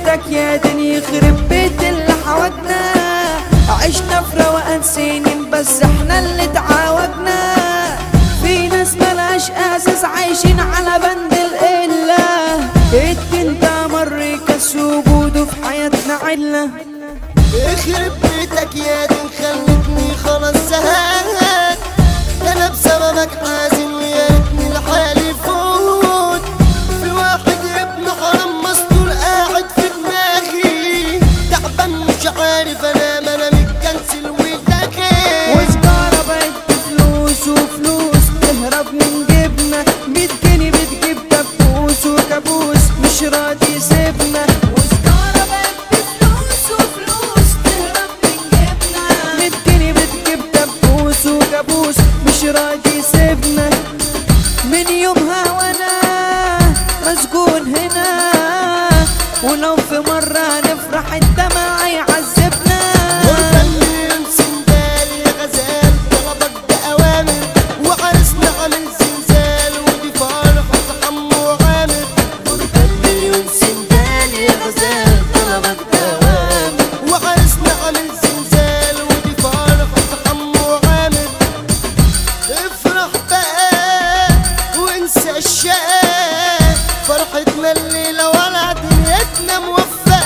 بيتك يا دنيا يخرب بيت اللي حوجنا عشنا في روقان سنين بس احنا اللي تعاودنا في ناس ملاش اساس عايشين على بند القله الدين ده مر كاس وجوده في حياتنا عله يخرب بيتك يا دين خلتني خلاص زهقان انا بسببك حزين ويا ريتني لحالي فوت في واحد ابن حرام مستور قاعد في دماغي تعبان مش عارف انام انا متكنسل وداخل وسجارة بقت بفلوس وفلوس تهرب من جبنا ميت جنيه بتجيب دبوس وكابوس مش راضي يسيبنا وسجارة بقت بفلوس وفلوس تهرب من جبنا ميت جنيه بتجيب دبوس وكابوس مش راضي يسيبنا من يومها وانا مسجون هنا ولو في مرة نفرح الدمع يعذبنا غربة اللي سندال يا غزال طلبك بأوامر وعرسنا عامل زلزال ودي فرحة حمو عامر غربة اللي سندال يا غزال طلبك بأوامر وعرسنا عامل زلزال ودي فرحة حمو عامر افرح بقى وانسى الشقاء فرحتنا الليلة ولا دنيتنا موفقة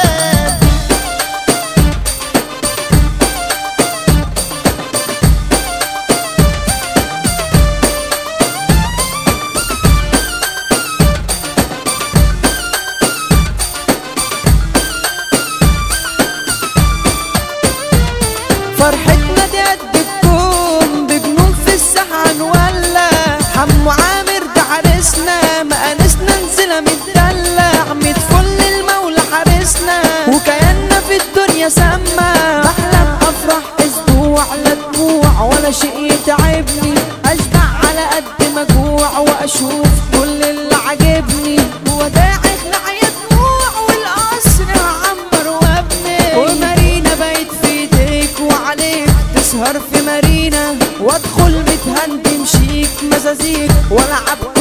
فرحتنا دي قد الكون بجنون في الساحة نولع حمو عامر ده عرسنا مقانسنا نزلة متدلع متفل المولى حارسنا وكياننا في الدنيا سما بحلم افرح اسبوع لا دموع ولا شيء يتعبني اشبع على قد ما اجوع واشوف كل اللي عاجبني وداعي خلع يا دموع والقصر هعمر وابني ومارينا بقت في ايديك وعليك تسهر في مارينا وادخل متهندم شيك مزازيك والعب